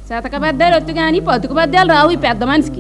శతక పెద్దాలు వద్దు కానీ పతుకు పెద్దాలు రావు ఈ పెద్ద మనిషికి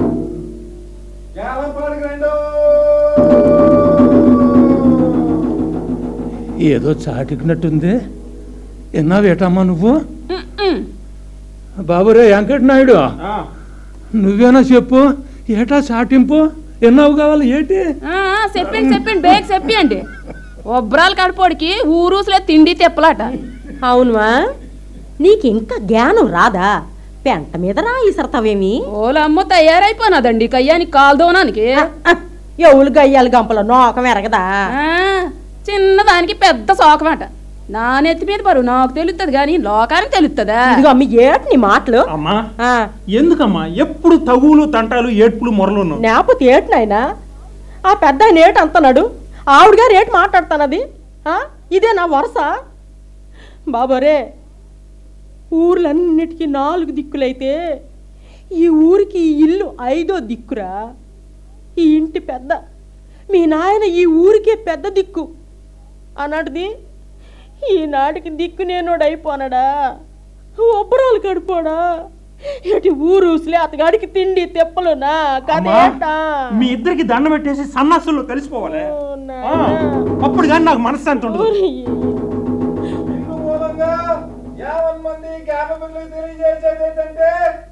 ఏదో చాటికినట్టుంది ఎన్నావేటమ్మా నువ్వు ఉమ్, ఉమ్. బాబురే వెంకట నాయుడు నువ్వేనా చెప్పు ఏటా చాటింపు ఎన్నావు కావాలి ఏంటి ఆ, ఆ, చెప్పండి చెప్పండి బేగ్ చెప్పండి ఒబ్రాలు కడుపోడికి ఊరూసులే తిండి తెప్పలాట అవునువా నీకింకా జ్ఞానం రాదా పెంట మీద రా ఇసరతావేమి ఓలమ్మ తయారైపోనాదండి కయ్యానికి కాల్దోనానికి ఎవులు గయ్యాలి గంపల నోకం ఎరగదా ఆ, చిన్నదానికి పెద్ద సోకమాట నా నెత్తి మీద బరువు నాకు తెలుస్తుంది కానీ లోకానికి తెలుస్తుందా ఇదిగో అమ్మ ఏటి నీ మాటలు అమ్మా ఆ, ఎందుకమ్మా ఎప్పుడు తగువులు తంటాలు ఏడ్పులు మొరలును నేపతి ఏటి నాయనా ఆ పెద్ద ఆయన ఏటి అంటున్నాడు ఆవిడ గారు ఏటి మాట్లాడుతున్నది ఆ, ఇదే నా వరుస బాబోరే ఊర్లన్నిటికీ నాలుగు దిక్కులైతే ఈ ఊరికి ఈ ఇల్లు ఐదో దిక్కురా ఈ ఇంటి పెద్ద మీ నాయన ఈ ఊరికే పెద్ద దిక్కు అన్నటిది ఈనాటికి దిక్కు నేనోడు అయిపోనాడా ఒబ్బరాలు కడిపోడా ఏటి ఊరు ఉసిలే అతగాడికి తిండి తెప్పలునా అమ్మా, కదేటా మీ ఇద్దరికి దండం పెట్టేసి సన్నాసుల్లో కలిసిపోవాలి ఓ ఆ, నాయనా. అప్పుడు కానీ నాకు మనశ్శాంతి ఉండదు ఓరి. ఇందు మూలంగా యావన్ మంది జ్ఞాపకులకు తెలియజేసేది ఏంటంటే